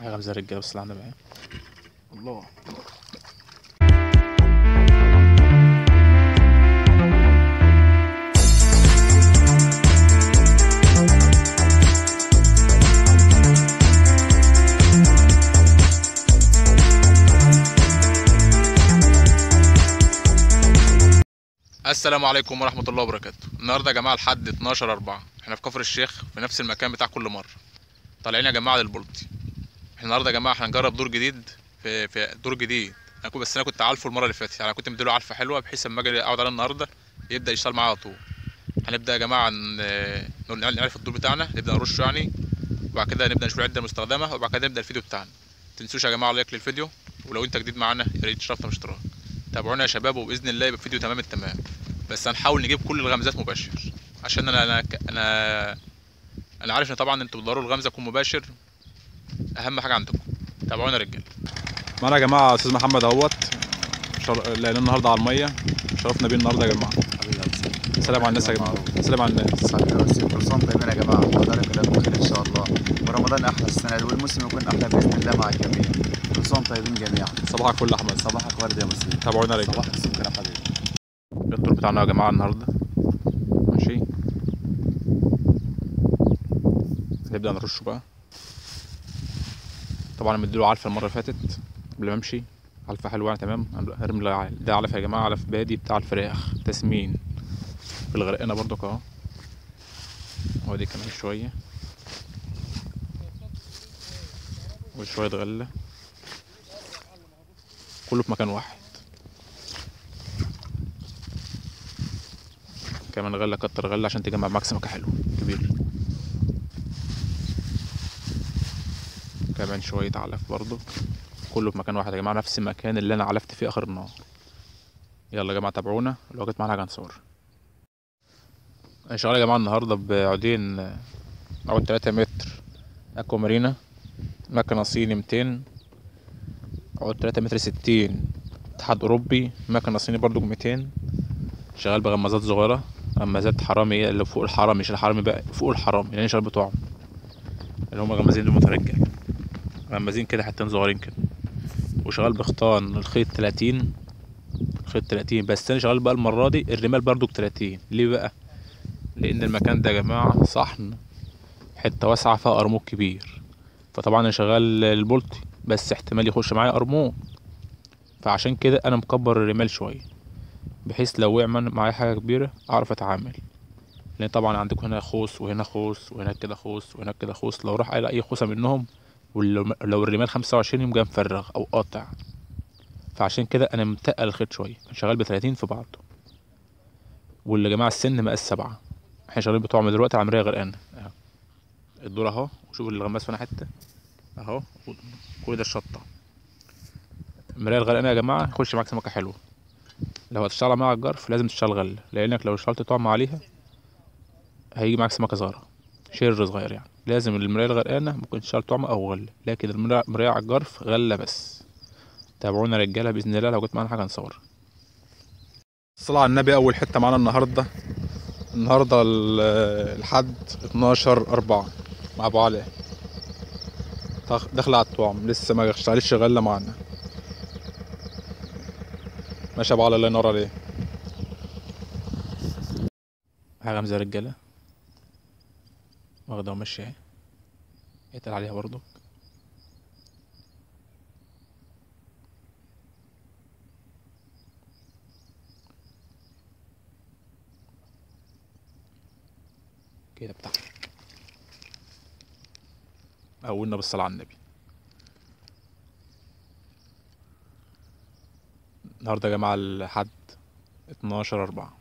هاي غمزة الرجالة بس اللي عندنا بقى الله السلام عليكم ورحمة الله وبركاته النهاردة يا جماعة لحد 12 4 احنا في كفر الشيخ في نفس المكان بتاع كل مرة طالعين يا جماعة للبلطي احنا النهاردة يا جماعة هنجرب دور جديد في في دور جديد انا كنت بس انا كنت عارفه المرة اللي فاتت يعني انا كنت مديله علفة حلوة بحيث اما اجي اقعد عليه النهاردة يبدأ يشتغل معايا على طول هنبدأ يا جماعة ن- نقول- نعرف الدور بتاعنا نبدأ نرشه يعني وبعد كده نبدأ نشوف العدة المستخدمة وبعد كده نبدأ الفيديو بتاعنا متنسوش يا جماعة لايك للفيديو ولو انت جديد معانا يا ريت تشرفنا باشتراك تابعونا يا شباب وباذن الله يبقى فيديو تمام التمام بس هنحاول نجيب كل الغمزات مباشر عشان انا انا انا انا عارف ان طبعا انتوا بتدوروا الغمزه يكون مباشر اهم حاجه عندكم تابعونا يا رجاله معانا يا جماعه استاذ محمد اهوت شر... لان النهارده على الميه شرفنا بيه النهارده يا جماعه حبيبي يا أستاذ. سلام على الناس يا جماعه سلام على الناس صلي وسلم كل سنه طيبين يا جماعه رمضان كلكم بخير ان شاء الله ورمضان احلى السنه دي والموسم يكون احلى باذن الله مع الجميع كل سنه طيبين جميعا صباحك فل يا احمد صباحك ورد يا مسلم تابعونا يا رجاله صباح السكر يا حبيبي الدور بتاعنا يا جماعه النهارده ماشي هنبدا نرشه بقى طبعا انا مديله علفه المره اللي فاتت قبل ما امشي علفه حلوه يعني تمام هرمي له عل- ده علف يا جماعه علف بادي بتاع الفراخ تسمين في الغرقانه برضك اهو ودي كمان شويه وشويه غله كله في مكان واحد كمان غله كتر غله عشان تجمع معاك سمكه حلوه كبير كمان شويه علف برضو كله في مكان واحد يا جماعه نفس المكان اللي انا علفت فيه اخر النهار يلا يا جماعه تابعونا لو جت معانا حاجه هنصور انا شغال يا جماعه النهارده بعودين آه، عود 3 متر اكوا مارينا مكنه صيني 200 عود 3 متر 60 اتحاد اوروبي مكنه صيني برضو 200 شغال بغمازات صغيرة غمازات حرامي اللي فوق الحرامي مش الحرامي بقى فوق الحرامي لان شغال بتوعهم اللي هم غمازين دول مترجل غمازين كده حتتين صغيرين كده وشغال بخطان الخيط 30 الخيط 30 بس انا شغال بقى المرة دي الرمال برضو 30 ليه بقى لان المكان ده يا جماعة صحن حتة واسعة فيها قرموط كبير فطبعا انا شغال البولتي بس احتمال يخش معايا قرموط فعشان كده انا مكبر الرمال شوية بحيث لو وقع من- معايا حاجة كبيرة أعرف أتعامل لأن طبعا عندكم هنا خوص وهنا خوص وهناك كده خوص وهناك كده خوص لو راح على أي خوصة منهم ولو لو الرمال خمسة وعشرين يوم جاي مفرغ أو قاطع فعشان كده أنا متقل الخيط شوية كان شغال بتلاتين في بعضه واللي جماعة السن مقاس سبعة احنا شغالين بتوعنا دلوقتي على مراية غرقانة اهو الدور اهو وشوف الغماس فينا حتة اهو كل ده الشطة المراية الغرقانة يا جماعة يخش معاك سمكة حلوة لو هتشتغل معاها على الجرف لازم تشتغل غلة لأنك لو اشتغلت طعم عليها هيجي معاك سمكة صغيرة شر صغير يعني لازم المراية الغرقانة ممكن تشتغل طعم أو غلة لكن المراية المراية على الجرف غلة بس تابعونا رجالة بإذن الله لو جت معانا حاجة نصور الصلاة على النبي أول حتة معانا النهاردة النهاردة ال- الحد 12 أربعة مع أبو علي داخ- داخلة على الطعم لسه ما اشتغلتش غلة معانا ماشي يا ابو علي الله ينور عليه حاجة غمزة رجالة واخدة وماشية اهي يتقل عليها برضو كده بتاعك أولنا بالصلاة على النبي النهارده يا جماعة الحد اتناشر أربعة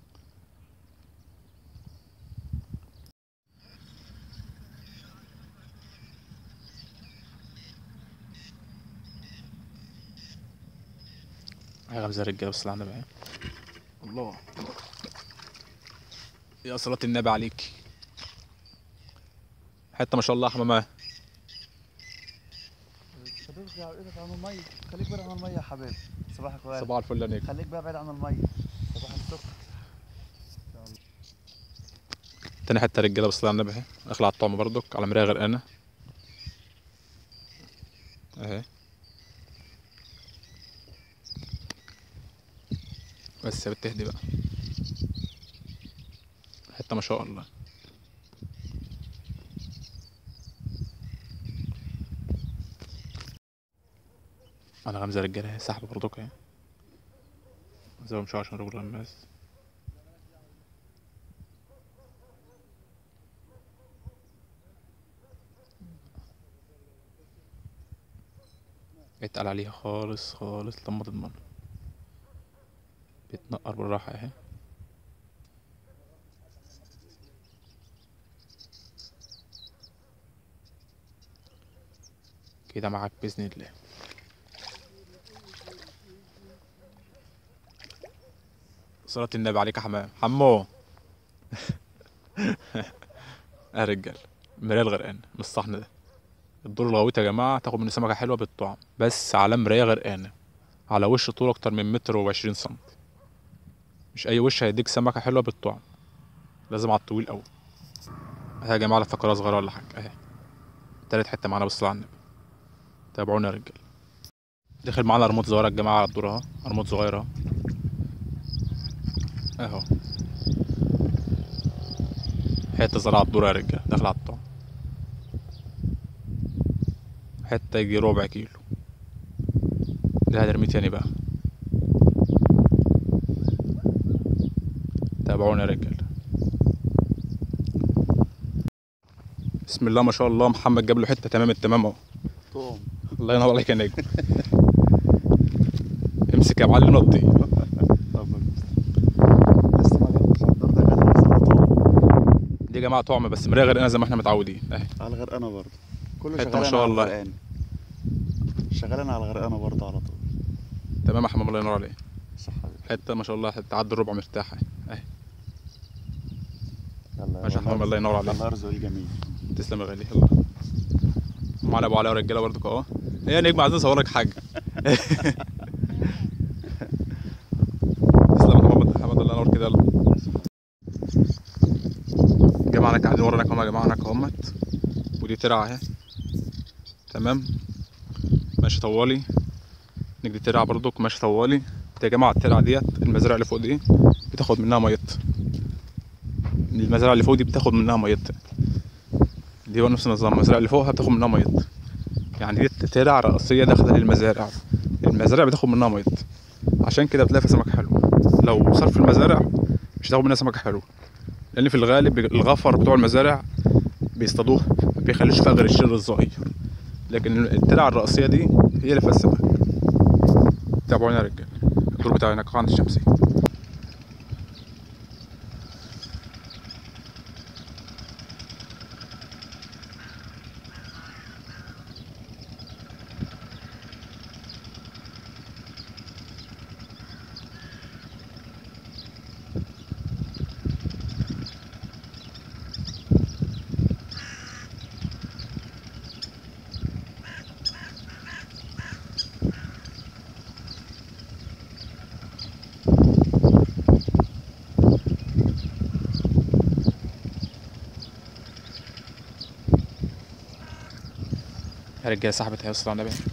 يا غمزة رجالة بس اللي عندنا الله يا صلاة النبي عليك حتة ما شاء الله حمامة شباب ابعد عن المي خليك بعيد عن المي يا حبيبي صباحك ورد صباح الفل يا نجم خليك بقى بعيد عن المي صباح السكر تاني حتة رجالة بس على النبي اهي اخلع الطعم برضك على مراية غرقانة اهي بس يا بت اهدي بقى حتة ما شاء الله انا غمزة رجالة اهي سحب برضك اهي زي ما مش عشان رجل غماز اتقل عليها خالص خالص لما تضمن بيتنقر بالراحة اهي كده معاك بإذن الله صلاة النبي عليك يا حمام حمو يا رجال مراية الغرقان من الصحن ده الدور الغويط يا جماعة تاخد منه سمكة حلوة بالطعم بس على مراية غرقانة على وش طول أكتر من متر وعشرين سنتي مش أي وش هيديك سمكة حلوة بالطعم لازم على الطويل أوي أهي يا جماعة لا فكرة صغيرة ولا حاجة أهي تالت حتة معانا بالصلاة على النبي تابعونا يا رجال دخل معانا ريموت صغيرة يا جماعة على الدور اهو ريموت صغير اهو اهو حتة زراعة على الدور يا رجال داخل على الطعم حتة يجي ربع كيلو ده هنرميه تاني بقى تابعونا يا رجال بسم الله ما شاء الله محمد جاب له حتة تمام التمام اهو طوم الله ينور عليك يا نجم امسك يا معلم نضي لسه ما جبتش الدور ده غالي بس على طول دي يا جماعه طعم بس مرايه غير انا زي ما احنا متعودين اهي على الغرقانه برضه كله حتة شغال ما أنا شاء على الله. الغرقانة. شغال انا على الغرقانه برضه على طول تمام يا حمام الله ينور عليك صح حبيبي حته ما شاء الله تعدي الربع مرتاحه اهي يلا ماشي يا حمام الله ينور عليك الله يرزق الجميع تسلم يا غالي يلا معانا ابو علاء والرجاله برضك اهو ايه يا نجم عايزين نصور لك حاجه تسلم يا محمد محمد الله ينور كده يلا جماعه انا قاعدين ورانا اهو يا جماعه هناك اهمت ودي ترعه اهي تمام ماشي طوالي نجدي ترعه برضك ماشي طوالي يا جماعه الترعه ديت المزارع اللي فوق دي بتاخد منها ميت المزارع اللي فوق دي بتاخد منها ميت دي هو نفس النظام المزارع اللي فوقها بتاخد منها ميت يعني دي ترع رئيسية داخلة للمزارع المزارع بتاخد منها ميت عشان كده بتلاقي فيها سمك حلو لو صرف المزارع مش هتاخد منها سمك حلو لأن في الغالب الغفر بتوع المزارع بيصطادوها ما بيخلوش فيها غير الشر الصغير لكن الترع الرئيسية دي هي اللي فيها السمك تابعونا يا رجال الدور بتاعي هناك عند الشمسية يا رجاله سحبت هي على النبي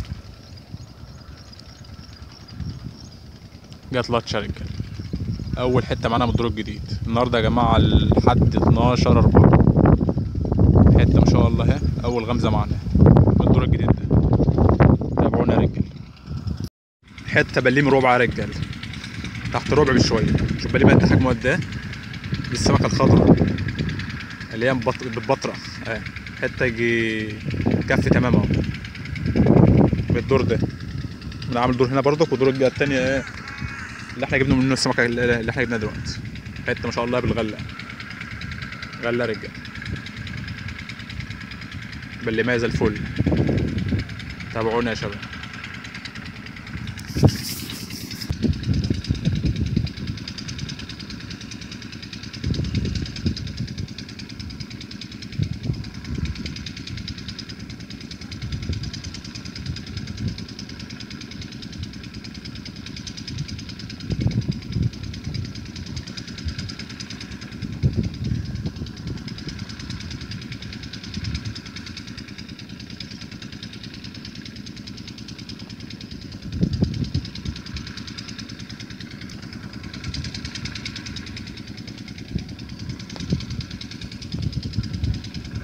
جت لاتشا يا رجاله اول حته معانا من الدور الجديد النهارده يا جماعه لحد 12 4 حته ما شاء الله اهي اول غمزه معانا من الدور الجديد ده تابعونا يا رجاله حته بليم ربع يا رجاله تحت ربع بشويه شوف بليم قد حجمه قد ايه دي السمكه الخضراء اللي هي مبط- بتبطرق اهي حته يجي كف تمام اهو بالدور ده انا عامل دور هنا برضك ودور الجهه التانية ايه اللي احنا جبنا منه السمكه اللي اللي احنا جبناها دلوقتي حته ما شاء الله بالغله غله رجال باللي ما زي الفل تابعونا يا شباب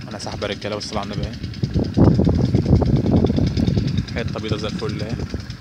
انا سحبه رجاله والصلاه على النبي اهي حته بيضه زي الفل اهي